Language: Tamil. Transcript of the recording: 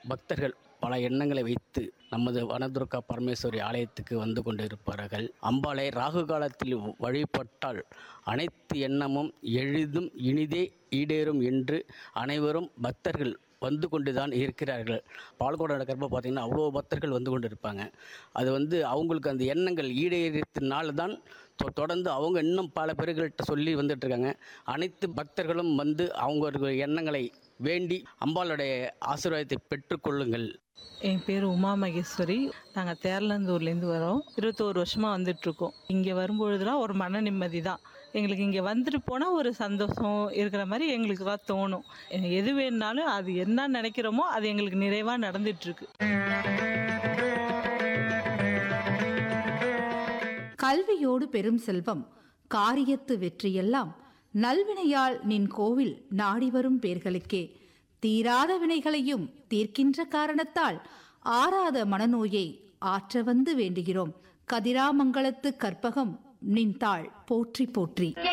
பக்தர்கள் பல எண்ணங்களை வைத்து நமது வனதுர்கா பரமேஸ்வரி ஆலயத்துக்கு வந்து கொண்டிருப்பார்கள் அம்பாளை ராகு காலத்தில் வழிபட்டால் அனைத்து எண்ணமும் எளிதும் இனிதே ஈடேறும் என்று அனைவரும் பக்தர்கள் வந்து கொண்டு தான் இருக்கிறார்கள் பால்கோடு நடக்கிறப்ப பார்த்திங்கன்னா அவ்வளோ பக்தர்கள் வந்து கொண்டு இருப்பாங்க அது வந்து அவங்களுக்கு அந்த எண்ணங்கள் ஈடேறத்தினால தான் தொ- தொடர்ந்து அவங்க இன்னும் பல பேர்கள்ட்ட சொல்லி வந்துட்டு இருக்காங்க அனைத்து பக்தர்களும் வந்து அவங்க எண்ணங்களை வேண்டி அம்பாளுடைய ஆசீர்வாதத்தை பெற்றுக்கொள்ளுங்கள் என் பேர் உமா மகேஸ்வரி நாங்கள் தேர்லந்தூர்லேருந்து வரோம் இருபத்தோரு வருஷமாக வந்துட்டுருக்கோம் இங்கே வரும்பொழுதுலாம் ஒரு மன நிம்மதி தான் எங்களுக்கு இங்கே வந்துட்டு போனால் ஒரு சந்தோஷம் இருக்கிற மாதிரி எங்களுக்கு தான் தோணும் எது வேணுனாலும் அது என்ன நினைக்கிறோமோ அது எங்களுக்கு நிறைவாக நடந்துட்டுருக்கு கல்வியோடு பெரும் செல்வம் காரியத்து வெற்றியெல்லாம் நல்வினையால் நின் கோவில் நாடி வரும் பேர்களுக்கே தீராத வினைகளையும் தீர்க்கின்ற காரணத்தால் ஆறாத மனநோயை ஆற்ற வந்து வேண்டுகிறோம் கதிராமங்கலத்து கற்பகம் நின் தாள் போற்றி போற்றி